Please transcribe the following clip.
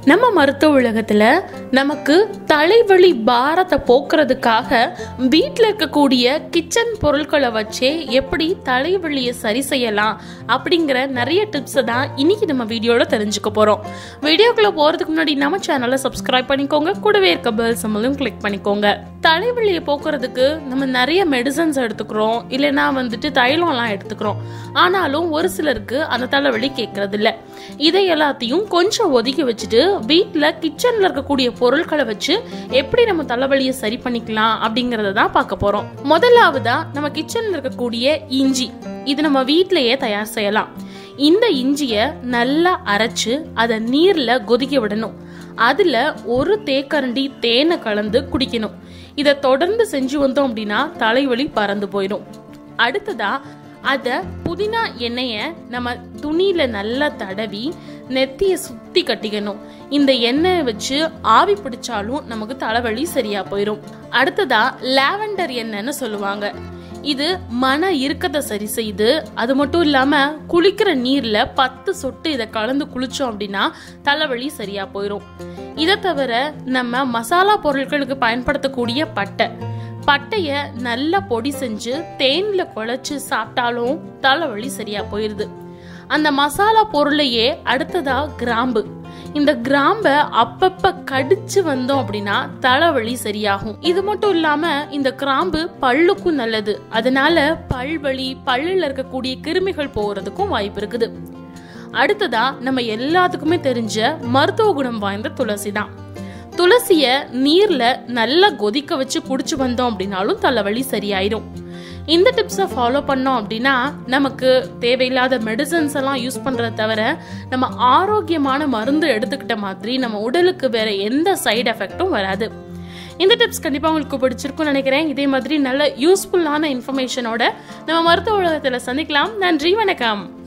நம்ம மருத்துவ உலகத்துல நமக்கு தலைவலி பாரத்தை போக்குறதுக்காக வீட்டில் இருக்கக்கூடிய கிச்சன் பொருட்களை வச்சே எப்படி தலைவலியை சரி செய்யலாம் அப்படிங்கிற நிறைய டிப்ஸை தான் இன்னைக்கு நம்ம வீடியோல தெரிஞ்சுக்க போறோம் வீடியோக்குள்ள போறதுக்கு முன்னாடி நம்ம சேனலை சப்ஸ்கிரைப் பண்ணிக்கோங்க கூடவே இருக்க பெல் சிம்மலும் கிளிக் பண்ணிக்கோங்க தலைவலியை போக்குறதுக்கு நம்ம நிறைய மெடிசன்ஸ் எடுத்துக்கிறோம் இல்லைன்னா வந்துட்டு தைலம்லாம் எடுத்துக்கிறோம் ஆனாலும் ஒரு சிலருக்கு அந்த தலைவலி கேட்கறது இல்ல இதை எல்லாத்தையும் கொஞ்சம் ஒதுக்கி வச்சுட்டு வீட்டில் கிச்சன்ல இருக்கக்கூடிய பொருட்களை வச்சு எப்படி நம்ம தலைவலியை சரி பண்ணிக்கலாம் அப்படிங்கறத தான் பார்க்க போறோம் முதலாவதா நம்ம கிச்சன்ல இருக்கக்கூடிய இஞ்சி இது நம்ம வீட்டிலேயே தயார் செய்யலாம் இந்த இஞ்சிய நல்லா அரைச்சு அதை நீர்ல கொதிக்க விடணும் அதுல ஒரு தேக்கரண்டி தேனை கலந்து குடிக்கணும் இதை தொடர்ந்து செஞ்சு வந்தோம் அப்படின்னா தலைவலி பறந்து போயிடும் அடுத்ததா அத புதினா எண்ணெய நம்ம துணியில நல்லா தடவி நெத்திய சுத்தி கட்டிக்கணும் இந்த எண்ணெயை வச்சு ஆவி பிடிச்சாலும் நமக்கு தலைவலி சரியா போயிடும் அடுத்ததா லாவெண்டர் எண்ணெய்னு சொல்லுவாங்க இது மன இறுக்கத்தை சரி செய்து அது மட்டும் இல்லாம குளிக்கிற நீர்ல பத்து சொட்டு இதை கலந்து குளிச்சோம் அப்படின்னா தலைவலி சரியா போயிடும் இதை தவிர நம்ம மசாலா பொருட்களுக்கு பயன்படுத்தக்கூடிய பட்டை பட்டைய நல்லா பொடி செஞ்சு தேன்ல குழைச்சு சாப்பிட்டாலும் தலைவலி சரியா போயிருது அந்த மசாலா பொருளையே அடுத்ததா கிராம்பு இந்த கிராம்ப அப்பப்ப கடிச்சு வந்தோம் அப்படின்னா தலைவலி சரியாகும் இது மட்டும் இல்லாம இந்த கிராம்பு பல்லுக்கும் நல்லது அதனால பல்வலி பல்லுல இருக்கக்கூடிய கிருமிகள் போறதுக்கும் வாய்ப்பு இருக்குது அடுத்ததா நம்ம எல்லாத்துக்குமே தெரிஞ்ச மருத்துவ குணம் வாய்ந்த துளசி தான் துளசிய நீர்ல நல்லா கொதிக்க வச்சு குடிச்சு வந்தோம் அப்படின்னாலும் தலைவலி சரியாயிடும் இந்த டிப்ஸை ஃபாலோ பண்ணோம் அப்படின்னா நமக்கு தேவையில்லாத மெடிசன்ஸ் எல்லாம் யூஸ் பண்றத தவிர நம்ம ஆரோக்கியமான மருந்து எடுத்துக்கிட்ட மாதிரி நம்ம உடலுக்கு வேற எந்த சைடு எஃபெக்டும் வராது இந்த டிப்ஸ் கண்டிப்பாக உங்களுக்கு பிடிச்சிருக்கும்னு நினைக்கிறேன் இதே மாதிரி நல்ல யூஸ்ஃபுல்லான இன்ஃபர்மேஷனோட நம்ம மருத்துவ உலகத்தில் சந்திக்கலாம் நன்றி வணக்கம்